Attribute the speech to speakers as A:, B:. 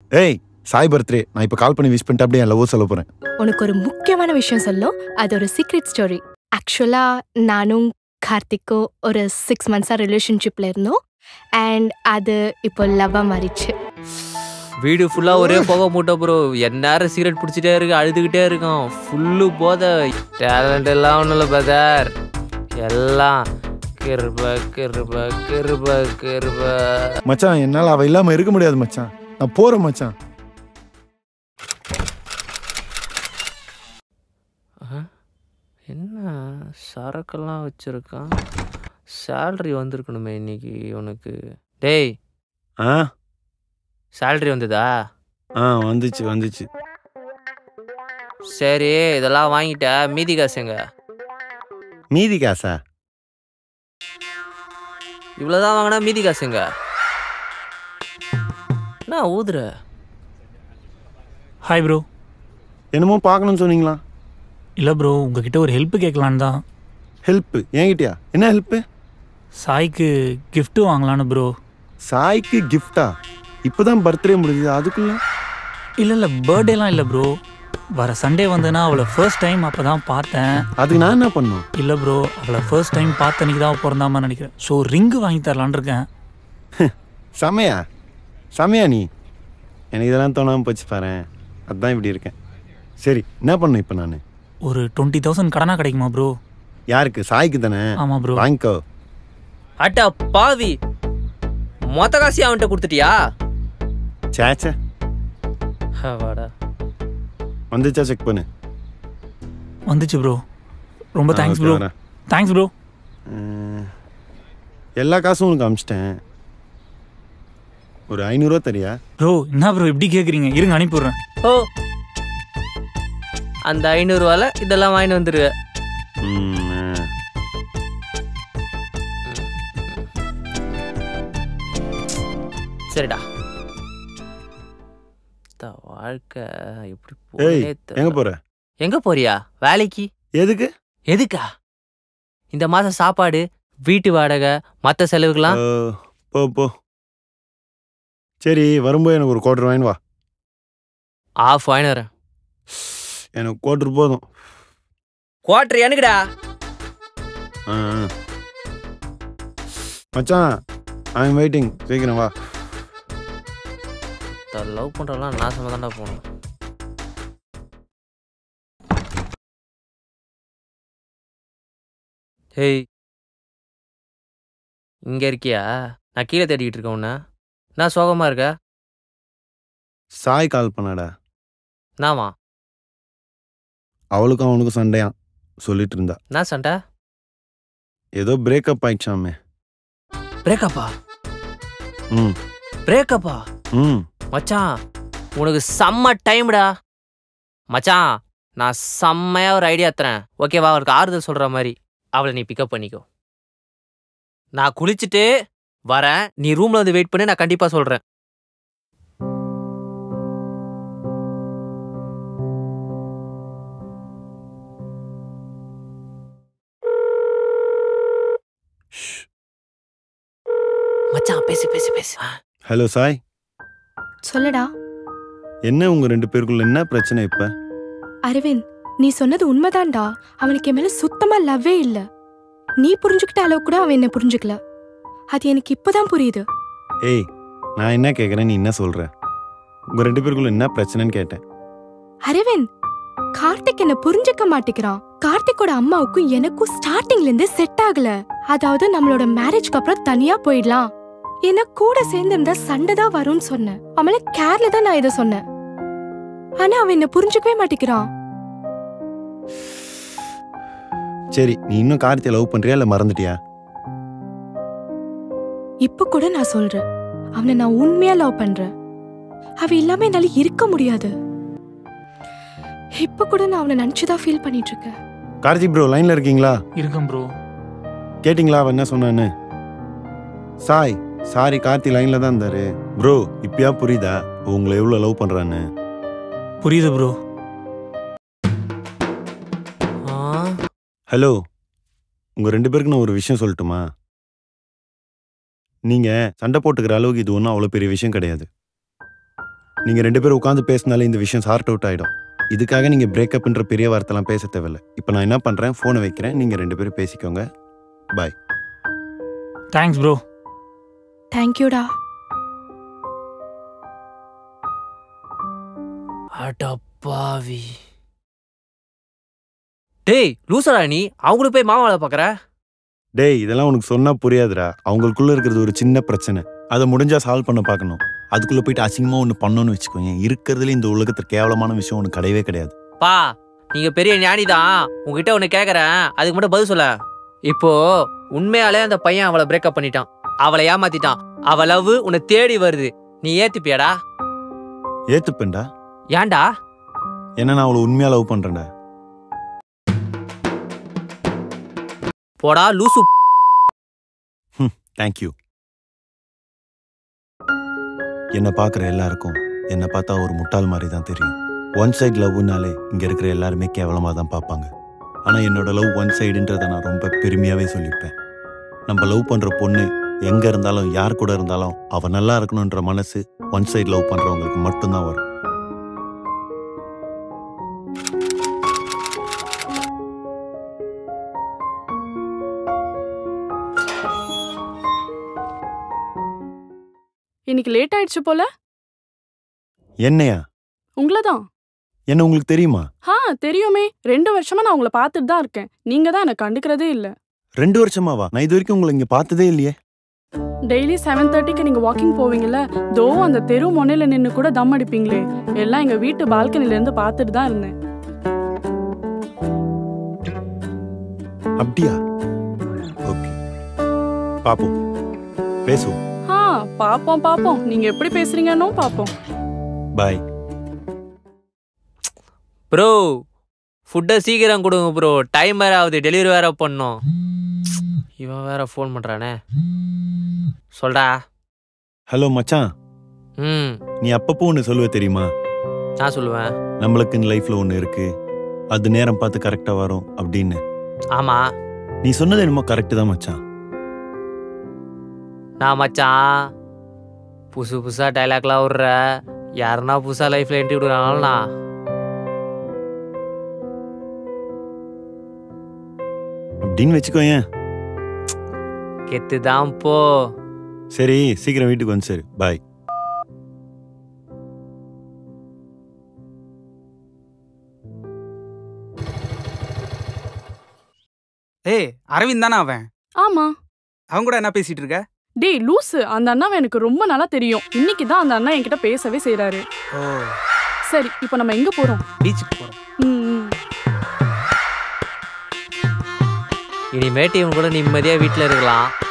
A: ஏய் சாய் பர்த்டே நான் இப்போ கால் பண்ணி விஷ் பண்ணிட்டு அப்படியே என் லவ் சொல்ல போறேன்
B: உனக்கு ஒரு முக்கியமான விஷயம் சொல்லும் அது ஒரு சீக்ரெட் ஸ்டோரி ஆக்சுவலா நானும் கார்த்திக்கும் ஒரு சிக்ஸ் மந்த்ஸா ரிலேஷன்ஷிப்ல இருந்தோம் அண்ட் அது இப்போ லவ்வா மாறிச்சு
C: வீடு ஃபுல்லா ஒரே புகை மூட்டை ப்ரோ எந்நேரம் சிகரெட் பிடிச்சிட்டே இருக்கு அழுதுகிட்டே இருக்கான் ஃபுல்லு போதை டேலண்ட் எல்லாம் ஒன்றும் இல்லை பிரதர் எல்லாம் கிருப கிருப கிருப கிருப
A: மச்சான் என்னால் அவ இல்லாம இருக்க முடியாது மச்சான் நான் போறேன் மச்சான்
C: என்ன சரக்கெல்லாம் வச்சிருக்கான் சேல்ரி வந்திருக்கணுமே இன்னைக்கு உனக்கு டேய்
A: ஆ
C: சேல்ரி வந்ததா
A: ஆ வந்துச்சு வந்துச்சு
C: சரி இதெல்லாம் வாங்கிட்ட மீதி காசுங்க
A: மீதி காசா
C: இவ்வளோதான் வாங்கினா மீதி காசுங்க என்ன ஊதுற
D: ஹாய் ப்ரோ
A: என்னமோ பார்க்கணும்னு சொன்னீங்களா
D: இல்லை ப்ரோ உங்ககிட்ட ஒரு ஹெல்ப் கேட்கலான்னு தான்
A: ஹெல்ப் என்கிட்டயா என்ன ஹெல்ப்பு
D: சாய்க்கு gift வாங்கலான்னு ப்ரோ
A: சாய்க்கு கிஃப்டா இப்போதான் பர்த்டே முடிஞ்சது அதுக்குள்ள
D: இல்லை இல்லை பர்த்டேலாம் இல்லை ப்ரோ வர சண்டே வந்தேன்னா அவளை ஃபர்ஸ்ட் டைம் அப்போ தான் பார்த்தேன்
A: அதுக்கு நான் என்ன பண்ணும்
D: இல்லை ப்ரோ அவளை ஃபர்ஸ்ட் டைம் பார்த்த அன்னைக்கு தான் பிறந்தாம நினைக்கிறேன் ஸோ ரிங்கு வாங்கி தரலான்னு இருக்கேன்
A: செமையா செமையா நீ எனக்கு இதெல்லாம் தோணாமல் போச்சு பாரு அதான் இப்படி இருக்கேன் சரி என்ன பண்ணும் இப்போ நான்
D: ஒரு டுவெண்ட்டி தௌசண்ட் கடனாக கிடைக்குமா ப்ரோ
A: யாருக்கு சாய்க்கு தானே
D: ஆமாம் ப்ரோ
A: வாங்கிக்கோ
C: அட்டா பாவி மொத்த காசி அவன்கிட்ட கொடுத்துட்டியா
A: சேச்சே
C: வாடா
A: வந்துச்சா செக் பண்ணு
D: வந்துச்சு ப்ரோ ரொம்ப
A: ஆ,
D: தேங்க்ஸ்
A: okay,
D: ப்ரோ
A: வரேன்.
D: தேங்க்ஸ் ப்ரோ
A: அஹ், எல்லா காசும் உனக்கு அமிச்சிட்டேன் ஒரு ஐநூறுரூவா தரியா
D: ப்ரோ என்ன ப்ரோ இப்படி கேட்குறீங்க இருங்க அனுப்பிவிட்றேன்
C: ஓ அந்த ஐநூறுவால இதெல்லாம் வாங்கிட்டு வந்துருவேன்
A: ம், அஹ்.
C: சரிடா இந்த வாழ்க்கை எப்படி
A: ஏய்
C: போனே தெரியல.
A: எங்க போற
C: எங்க போறியா வேலைக்கு
A: எதுக்கு
C: எதுக்கா இந்த மாசம் சாப்பாடு வீட்டு வாடகை மற்ற செலவுக்கெல்லாம்
A: அஹ், போ போ சரி வரும்போது எனக்கு ஒரு கோட்டர் வாங்கி வா
C: ஆஃப் வாங்கிட்டு வரேன்
A: எனக்கு கோட்டர் போதும்
C: குவார்டர் எனக்குடா
A: ஆ, ஆ. மச்சான் ஐ எம் வெயிட்டிங் சீக்கிரம் வா
C: லவ் பண்றதெல்லாம் நாசமா தான்டா போகணும் ஹேய் இங்க இருக்கியா நான் கீழே தேடிக்கிட்டு இருக்கேன் உன்ன நான் சோகமா இருக்க
A: சாய் கால் பண்ணாடா
C: நாமா
A: அவளுக்கும் அவனுக்கும் சண்டையாம் சொல்லிட்டு இருந்தா
C: நான் சண்டை
A: ஏதோ பிரேக்கப் ஆயிடுச்சாமே
C: பிரேக்கப்பா
A: ம்
C: பிரேக்கப்பா
A: ம்
C: மச்சான் உனக்கு செம்ம டைம்டா மச்சான் நான் செம்மையா ஒரு ஐடியா தரேன் ஓகேவா அவளுக்கு ஆறுதல் சொல்ற மாதிரி அவளை நீ பிக்கப் பண்ணிக்கோ நான் குளிச்சுட்டு வரேன் நீ ரூம்ல வந்து வெயிட் பண்ணி நான் கண்டிப்பா சொல்றேன் மச்சான் பேசு பேசு பேசு ஆ.
A: ஹலோ சாய்
B: சொல்லுடா
A: என்ன உங்க ரெண்டு பேருக்குள்ள என்ன பிரச்சனை இப்ப
B: அரவிந்த் நீ சொன்னது உண்மைதான்டா அவனுக்கு என் மேல சுத்தமா லவ்வே இல்ல நீ புரிஞ்சுக்கிட்ட அளவு கூட அவன் என்ன புரிஞ்சுக்கல அது எனக்கு இப்பதான் புரியுது
A: ஏய் நான் என்ன கேக்குறேன் நீ என்ன சொல்ற உங்க ரெண்டு பேருக்குள்ள என்ன பிரச்சனைன்னு கேட்டேன்
B: அரவிந்த் கார்த்திக் என்ன புரிஞ்சுக்க மாட்டேங்கிறான் கார்த்திக்கோட அம்மாவுக்கும் எனக்கும் ஸ்டார்டிங்ல இருந்தே செட் ஆகல அதாவது நம்மளோட மேரேஜ்க்கு அப்புறம் தனியா போயிடலாம் என்ன கூட சேர்ந்து இருந்தா சண்டை தான் வரும்னு சொன்னேன் அவள கேர்ல தான் நான் இதை சொன்னேன் ஆனா அவன் என்ன புரிஞ்சுக்கவே மாட்டேங்கிறான்
A: சரி நீ இன்னும் கார்த்தியை லவ் பண்றியா இல்ல மறந்துட்டியா
B: இப்ப கூட நான் சொல்றேன் அவனை நான் உண்மையா லவ் பண்றேன் அவ இல்லாம என்னால இருக்க முடியாது இப்ப கூட நான் அவனை நினைச்சுதான் ஃபீல் பண்ணிட்டு இருக்கேன்
A: கார்த்திக் ப்ரோ லைன்ல இருக்கீங்களா
D: இருக்கேன் ப்ரோ
A: கேட்டிங்களா அவன் என்ன சொன்னான்னு சாய் சாரி கார்த்தி லைன்ல தான் இருந்தாரு ப்ரோ இப்பயா புரியுதா உங்களை எவ்வளவு லவ் பண்றான்னு
D: புரியுது ப்ரோ
C: ஆ
A: ஹலோ உங்க ரெண்டு பேருக்கு நான் ஒரு விஷயம் சொல்லட்டுமா நீங்க சண்டை போட்டுக்கிற அளவுக்கு இது ஒன்றும் அவ்வளோ பெரிய விஷயம் கிடையாது நீங்க ரெண்டு பேரும் உட்காந்து பேசினாலே இந்த விஷயம் சார்ட் அவுட் ஆயிடும் இதுக்காக நீங்க பிரேக்கப்ன்ற பெரிய வார்த்தைலாம் பேச தேவையில்ல இப்போ நான் என்ன பண்றேன் ஃபோனை வைக்கிறேன் நீங்க ரெண்டு பேரும் பேசிக்கோங்க பாய்
D: தேங்க்ஸ் ப்ரோ
B: தேங்க்யூடா
C: அடப்பாவி டேய் லூசடா நீ அவங்களுக்கு போய் மாமா வேலை பார்க்குற
A: டேய் இதெல்லாம் உனக்கு சொன்னா புரியாதுடா அவங்களுக்குள்ள இருக்கிறது ஒரு சின்ன பிரச்சனை அதை முடிஞ்சா சால்வ் பண்ண பார்க்கணும் அதுக்குள்ள போயிட்டு அசிங்கமா ஒன்று பண்ணணும்னு வச்சுக்கோங்க இருக்கிறதுல இந்த உலகத்துல கேவலமான விஷயம் ஒன்று கிடையவே கிடையாது
C: பா நீங்க பெரிய ஞானி தான் உங்ககிட்ட ஒன்று கேட்குறேன் அதுக்கு மட்டும் பதில் சொல்ல இப்போ உண்மையாலே அந்த பையன் அவளை பிரேக்கப் பண்ணிட்டான் அவளை ஏமாத்திட்டான் அவ லவ் உன்னை தேடி வருது நீ ஏத்துப்பியாடா
A: ஏத்துப்பேன்டா
C: ஏன்டா
A: ஏன்னா நான் அவளை உண்மையா லவ் பண்றேன்டா
C: போடா லூசு
A: தேங்க்யூ என்னை பார்க்குற எல்லாருக்கும் என்னை பார்த்தா ஒரு முட்டாள் மாதிரி தான் தெரியும் ஒன் சைடு லவ்னாலே இங்கே இருக்கிற எல்லாருமே கேவலமாக தான் பார்ப்பாங்க ஆனால் என்னோட லவ் ஒன் சைடுன்றதை நான் ரொம்ப பெருமையாகவே சொல்லிப்பேன் நம்ம லவ் பண்ணுற பொண்ணு எங்கே இருந்தாலும் யார் கூட இருந்தாலும் அவள் நல்லா இருக்கணுன்ற மனசு ஒன் சைடு லவ் பண்ணுறவங்களுக்கு மட்டும்தான் வரும்
E: இன்னைக்கு லேட் ஆயிடுச்சு போல
A: என்னையா
E: உங்களை தான்
A: என்ன உங்களுக்கு தெரியுமா
E: ஆ தெரியுமே ரெண்டு வருஷமா நான் உங்களை பார்த்துட்டு தான் இருக்கேன் நீங்க தான் எனக்கு கண்டுக்கிறதே இல்ல
A: ரெண்டு வருஷமாவா நான் இது வரைக்கும் உங்களை இங்கே பார்த்ததே இல்லையே
E: டெய்லி செவன் தேர்ட்டிக்கு நீங்க வாக்கிங் போவீங்கல்ல தோ அந்த தெரு முனையில நின்னு கூட தம் அடிப்பீங்களே எல்லாம் எங்க வீட்டு பால்கனில இருந்து பார்த்துட்டு தான் இருந்தேன்
A: அப்படியா ஓகே பார்ப்போம் பேசுவோம்
E: ஆ பாப்போம் பாப்போம் நீங்க எப்படி பேசுறீங்கன்னு பாப்போம்
A: பாய்
C: ப்ரோ ஃபுட்டை சீக்கிரம் கொடுங்க ப்ரோ டைம் வேற ஆகுது டெலிவரி வேற பண்ணோம் இவன் வேற ஃபோன் பண்றானே சொல்டா
A: ஹலோ மச்சான்
C: ம்
A: நீ அப்பப்போ ஒன்று சொல்லுவ தெரியுமா
C: நான் சொல்லுவேன்
A: நம்மளுக்குன்னு லைஃப்ல ஒன்று இருக்கு அது நேரம் பார்த்து கரெக்டா வரும் அப்படின்னு
C: ஆமா
A: நீ சொன்னது என்னமோ கரெக்டு தான் மச்சான்
C: நான் மச்சான் புதுசு புதுசா டைலாக்லாம் விடுற யாருன்னா புதுசா லைஃப்ல என்ட்ரி விடுறாங்களா
A: அப்படின்னு வச்சுக்கோயேன்
C: கெத்து தான் போ
A: சரி சீக்கிரம் வீட்டுக்கு வந்து சரி பாய்
F: ஏய் அரவிந்த் தானே அவன்
E: ஆமா
F: அவன் கூட என்ன பேசிட்டு இருக்க
E: டேய் லூசு அந்த அண்ணாவை எனக்கு ரொம்ப நாளா தெரியும் இன்னைக்கு தான் அந்த அண்ணா என்கிட்ட பேசவே செய்றாரு
F: ஓ
E: சரி இப்போ நம்ம எங்க போறோம்
F: பீச்சுக்கு போறோம்
E: ம், ம்.
C: இனிமேட்டு இவன் கூட நிம்மதியா வீட்டில் இருக்கலாம்